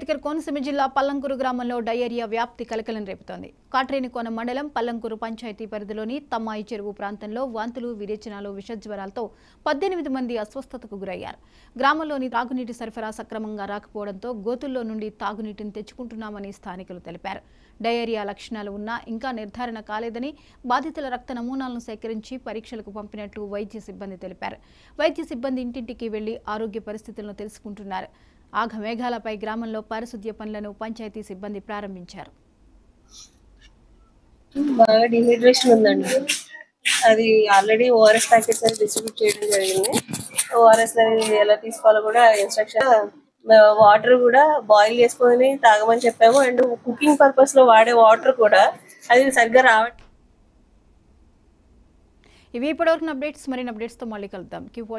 అంబేద్కర్ కోనసీమ జిల్లా పల్లంకూరు గ్రామంలో డయేరియా వ్యాప్తి కలకలం రేపుతోంది కాట్రేనికోన మండలం పల్లంకూరు పంచాయతీ పరిధిలోని తమ్మాయి చెరువు ప్రాంతంలో వాంతులు విరేచనాలు విషజ్వరాలతో పద్దెనిమిది మంది అస్వస్థతకు గురయ్యారు గ్రామంలోని తాగునీటి సరఫరా సక్రమంగా రాకపోవడంతో గోతుల్లో నుండి తాగునీటిని తెచ్చుకుంటున్నామని స్థానికులు తెలిపారు డయేరియా లక్షణాలు ఉన్నా ఇంకా నిర్ధారణ కాలేదని బాధితుల రక్త నమూనాలను సేకరించి పరీక్షలకు పంపినట్లు వైద్య సిబ్బంది తెలిపారు వైద్య సిబ్బంది ఇంటింటికి వెళ్లి ఆరోగ్య పరిస్థితులను తెలుసుకుంటున్నారు ఆఘమేఘాలపై గ్రామంలో పారిశుద్ధ్య పనులను పంచాయతీ సిబ్బంది ప్రారంభించారు బాగా డిహైడ్రేషన్ ఉందండి అది ఆల్రెడీ ఓఆర్ఎస్ ప్యాకెట్స్ అని డిస్ట్రిబ్యూట్ చేయడం జరిగింది ఓఆర్ఎస్ అనేది ఎలా తీసుకోవాలో కూడా ఇన్స్ట్రక్షన్ వాటర్ కూడా బాయిల్ చేసుకొని తాగమని చెప్పాము అండ్ కుకింగ్ పర్పస్ లో వాడే వాటర్ కూడా అది సరిగ్గా రావట్లేదు ఇవి ఇప్పటివరకు అప్డేట్స్ మరిన్ని అప్డేట్స్తో మళ్ళీ కలుద్దాం కీప్